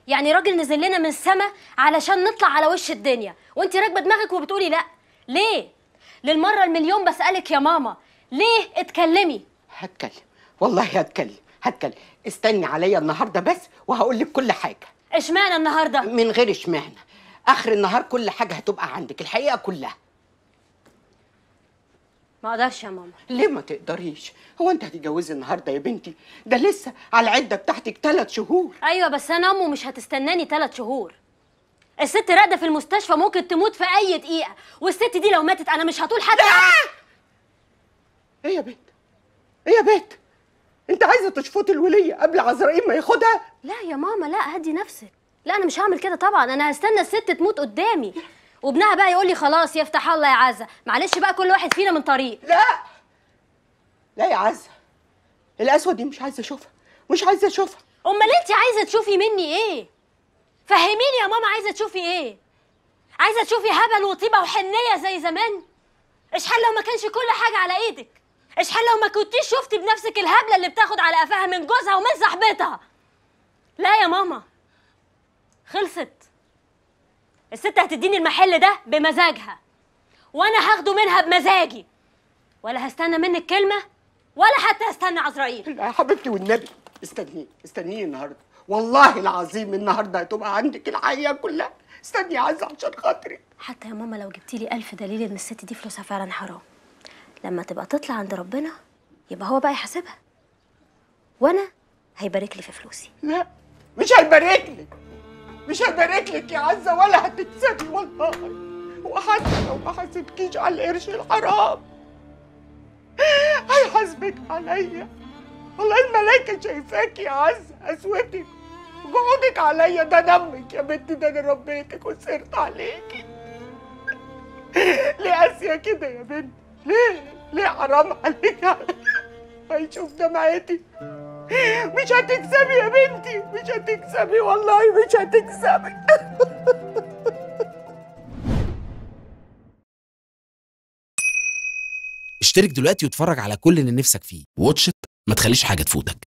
يعني راجل نزل لنا من السما علشان نطلع على وش الدنيا وانت راكبه دماغك وبتقولي لا ليه للمره المليون بسالك يا ماما ليه اتكلمي هتكلم والله هتكلم هتكلم استني عليا النهارده بس وهقول لك كل حاجه اشمعنى النهارده من غير اشمعنى اخر النهار كل حاجه هتبقى عندك الحقيقه كلها ما اقدرش يا ماما ليه ما تقدريش هو انت هتتجوزي النهارده يا بنتي ده لسه على العده بتاعتك ثلاث شهور ايوه بس انا امه مش هتستناني ثلاث شهور الست راقده في المستشفى ممكن تموت في اي دقيقه والست دي لو ماتت انا مش هطول حتى ايه يا بنت ايه يا بنت انت عايزه تشفطي الوليه قبل عزرائيل ما ياخدها لا يا ماما لا هدي نفسك لا انا مش هعمل كده طبعا انا هستنى الست تموت قدامي وابنها بقى يقول لي خلاص يفتح الله يا عزه معلش بقى كل واحد فينا من طريق لا لا يا عزه الاسود دي مش عايزه اشوفها مش عايزه اشوفها امال انت عايزه تشوفي مني ايه فهميني يا ماما عايزه تشوفي ايه عايزه تشوفي هبل وطيبه وحنيه زي زمان اشحال لو ما كانش كل حاجه على ايدك اشحال لو ما كنتيش شفتي بنفسك الهبله اللي بتاخد على قفاها من جوزها ومن صاحبتها لا يا ماما خلصت الست هتديني المحل ده بمزاجها وانا هاخده منها بمزاجي ولا هستنى منك كلمه ولا حتى هستنى عزرائيل لا يا حبيبتي والنبي استنيه استنيه النهارده والله العظيم النهارده هتبقى عندك الحقيقه كلها استني يا عزه عشان خاطري حتى يا ماما لو جبتي لي ألف دليل إن الست دي فلوسها فعلا حرام لما تبقى تطلع عند ربنا يبقى هو بقى يحاسبها وأنا هيبارك لي في فلوسي لا مش هيبارك لك مش هيبارك لك يا عزه ولا هتكسبي والله وحتى لو ما حاسبكيش على القرش الحرام هيحاسبك عليا والله الملايكه شايفاك يا عزه اسوتك وجعودك عليا ده دمك يا بنتي ده انا ربيتك وسرت عليكي ليه قاسيه كده يا بنتي ليه ليه حرام عليك هيشوف دمعتي مش هتكسبي يا بنتي مش هتكسبي والله مش هتكسبي اشترك دلوقتي واتفرج على كل اللي نفسك فيه واتش إت، ما تخليش حاجة تفوتك